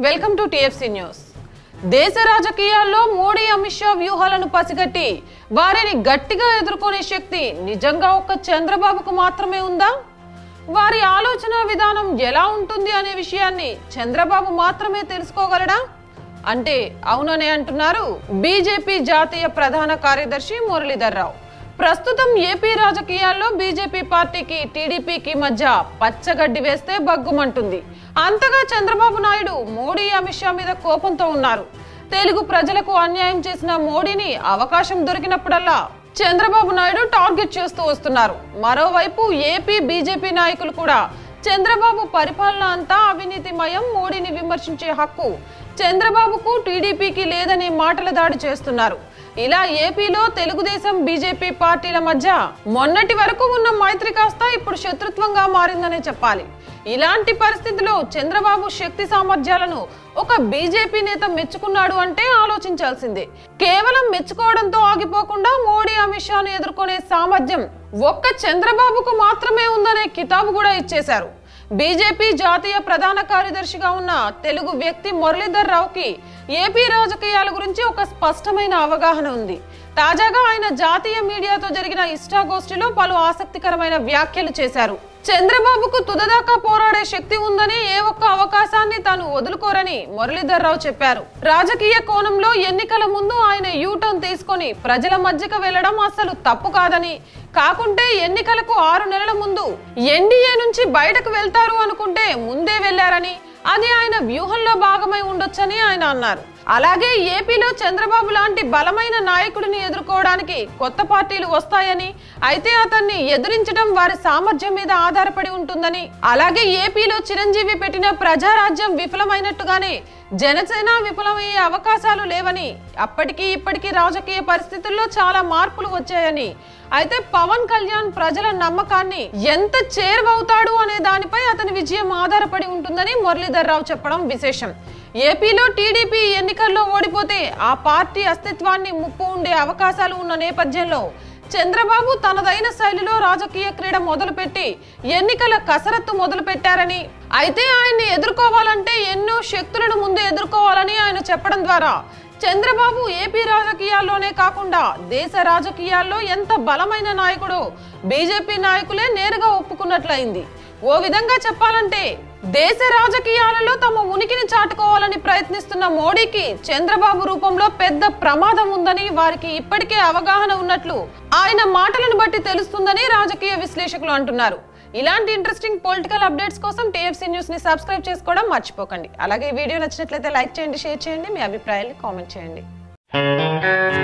welcome to TFC news దేశ రాజకీయాల్లో మోడీ అమిత్ షా వ్యూహాలను పసిగట్టి వారిని గట్టిగా ఎదుర్కొనే శక్తి నిజంగా ఒక్క చంద్రబాబుకు మాత్రమే ఉందా వారి ఆలోచన విధానం ఎలా ఉంటుంది అనే విషయాన్ని చంద్రబాబు మాత్రమే తెలుసుకోగలడా అంటే అవుననే అంటున్నారు బీజేపీ జాతీయ ప్రధాన కార్యదర్శి మురళీధర్ రావు ప్రస్తుతం ఏపీ రాజకీయాల్లో బీజేపీ పార్టీకి టీడీపీకి మధ్య పచ్చగడ్డి వేస్తే బగ్గుమంటుంది అంతగా చంద్రబాబు నాయుడు మోడీ అమిత్ షా మీద కోపంతో ఉన్నారు తెలుగు ప్రజలకు అన్యాయం చేసిన మోడీని అవకాశం దొరికినప్పుడల్లా చంద్రబాబు నాయుడు టార్గెట్ చేస్తూ వస్తున్నారు మరోవైపు ఏపీ బీజేపీ నాయకులు కూడా చంద్రబాబు పరిపాలన అంతా అవినీతిమయం మోడీని విమర్శించే హక్కు చంద్రబాబుకు టీడీపీకి లేదనే మాటల దాడి చేస్తున్నారు ఇలా ఏపీలో తెలుగుదేశం బీజేపీ పార్టీల మధ్య మొన్నటి వరకు ఉన్న మైత్రి కాస్త ఇప్పుడు శత్రుత్వంగా మారిందనే చెప్పాలి ఇలాంటి పరిస్థితిలో చంద్రబాబు శక్తి సామర్థ్యాలను ఒక బీజేపీ నేత మెచ్చుకున్నాడు అంటే ఆలోచించాల్సిందే కేవలం మెచ్చుకోవడంతో ఆగిపోకుండా మోడీ అమిత్ షాను ఎదుర్కొనే సామర్థ్యం ఒక్క చంద్రబాబుకు మాత్రమే ఉందనే కితాబు కూడా ఇచ్చేశారు బీజేపీ జాతీయ ప్రధాన కార్యదర్శిగా ఉన్న తెలుగు వ్యక్తి మురళీధర్ రావుకి ఏపీ రాజకీయాల గురించి ఒక స్పష్టమైన అవగాహన ఉంది తాజాగా ఆయన జాతీయ మీడియాతో జరిగిన ఇష్టాగోష్ఠిలో పలు ఆసక్తికరమైన వ్యాఖ్యలు చేశారు చంద్రబాబుకు తుదదాకా పోరాడే శక్తి ఉందని ఏ ఒక్క అవకాశాన్ని తాను వదులుకోరని మురళీధర్ రావు చెప్పారు రాజకీయ కోణంలో ఎన్నికల ముందు ఆయన యూటర్న్ తీసుకొని ప్రజల మధ్యకు వెళ్లడం అసలు తప్పు కాదని కాకుంటే ఎన్నికలకు ఆరు నెలల ముందు ఎన్డీఏ నుంచి బయటకు వెళ్తారు అనుకుంటే ముందే వెళ్లారని అది ఆయన వ్యూహంలో భాగమై ఉండొచ్చని ఆయన అన్నారు అలాగే ఏపీలో చంద్రబాబు లాంటి బలమైన నాయకుడిని ఎదుర్కోవడానికి కొత్త పార్టీలు వస్తాయని అయితే అతన్ని ఎదిరించడం వారి సామర్థ్యం మీద ఆధారపడి ఉంటుందని అలాగే ఏపీలో చిరంజీవి పెట్టిన ప్రజారాజ్యం విఫలమైనట్టుగానే జనసేన విఫలమయ్యే అవకాశాలు లేవని అప్పటికి ఇప్పటికీ రాజకీయ పరిస్థితుల్లో చాలా మార్పులు వచ్చాయని అయితే పవన్ కళ్యాణ్ ప్రజల నమ్మకాన్ని ఎంత చేరువవుతాడు అనే దానిపై అతని విజయం ఆధారపడి ఉంటుందని మురళీధర్ రావు చెప్పడం విశేషం ఏపీలో టీడీపీ ఎన్నికల్లో ఓడిపోతే ఆ పార్టీ అస్తిత్వాన్ని ముప్పు ఉండే అవకాశాలు ఉన్న నేపథ్యంలో చంద్రబాబు తనదైన శైలిలో రాజకీయ క్రీడ మొదలుపెట్టి ఎన్నికల కసరత్తు మొదలు పెట్టారని అయితే ఆయన్ని ఎదుర్కోవాలంటే ఎన్నో శక్తులను ముందు ఎదుర్కోవాలని ఆయన చెప్పడం ద్వారా చంద్రబాబు ఏపీ రాజకీయాల్లోనే కాకుండా దేశ రాజకీయాల్లో ఎంత బలమైన నాయకుడో బీజేపీ నాయకులే నేరుగా ఒప్పుకున్నట్లయింది ఓ విధంగా చెప్పాలంటే దేశ రాజకీయాలలో తమ ఉనికిని చాటుకోవాలని ప్రయత్నిస్తున్న మోడీకి చంద్రబాబు రూపంలో పెద్ద ప్రమాదం ఉందని వారికి ఇప్పటికే అవగాహన ఉన్నట్లు ఆయన మాటలను బట్టి తెలుస్తుందని రాజకీయ విశ్లేషకులు అంటున్నారు ఇలాంటి ఇంట్రెస్టింగ్ పొలిటికల్ అప్డేట్స్ కోసం టీఎఫ్సీ న్యూస్ ని సబ్స్క్రైబ్ చేసుకోవడం మర్చిపోకండి అలాగే ఈ వీడియో నచ్చినట్లయితే లైక్ చేయండి షేర్ చేయండి మీ అభిప్రాయాన్ని కామెంట్ చేయండి